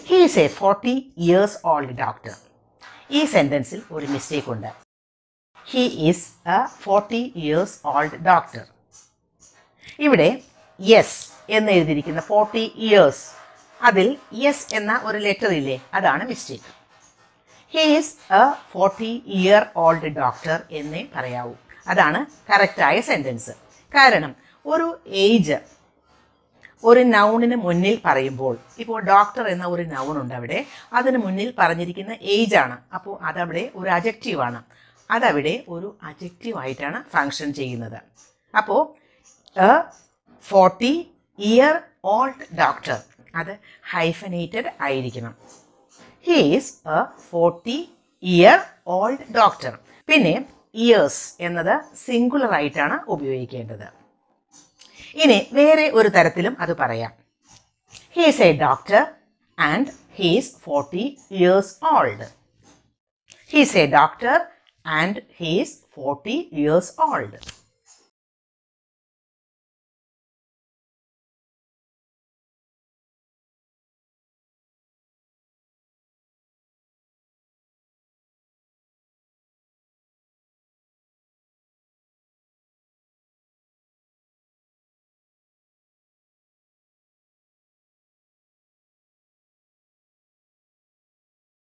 he is a forty years old doctor ഈ സെൻറ്റൻസിൽ ഒരു മിസ്റ്റേക്ക് ഉണ്ട് he is a forty years old doctor ഇവിടെ യെസ് എന്ന് എഴുതിയിരിക്കുന്ന ഫോർട്ടി ഇയേഴ്സ് അതിൽ യെസ് എന്ന ഒരു ലെറ്റർ ഇല്ലേ അതാണ് mistake he is a forty year old doctor എന്നേ പറയാവൂ അതാണ് കറക്റ്റായ സെൻറ്റൻസ് കാരണം ഒരു ഏജ് ഒരു നൗണിന് മുന്നിൽ പറയുമ്പോൾ ഇപ്പോൾ ഡോക്ടർ എന്ന ഒരു നൗൺ ഉണ്ട് അവിടെ അതിന് മുന്നിൽ പറഞ്ഞിരിക്കുന്ന ഏജ് ആണ് അപ്പോൾ അതവിടെ ഒരു അജക്റ്റീവ് ആണ് അതവിടെ ഒരു അജക്റ്റീവ് ആയിട്ടാണ് ഫങ്ഷൻ ചെയ്യുന്നത് അപ്പോൾ a forty year old doctor അത് ഹൈഫനേറ്റഡ് ആയിരിക്കണം he's a forty year old doctor പിന്നെ ഇയേഴ്സ് എന്നത് സിംഗുലർ ആയിട്ടാണ് ഉപയോഗിക്കേണ്ടത് ഇനി വേറെ ഒരു തരത്തിലും അത് പറയാം he's a doctor and he's forty years old he's a doctor and he's forty years old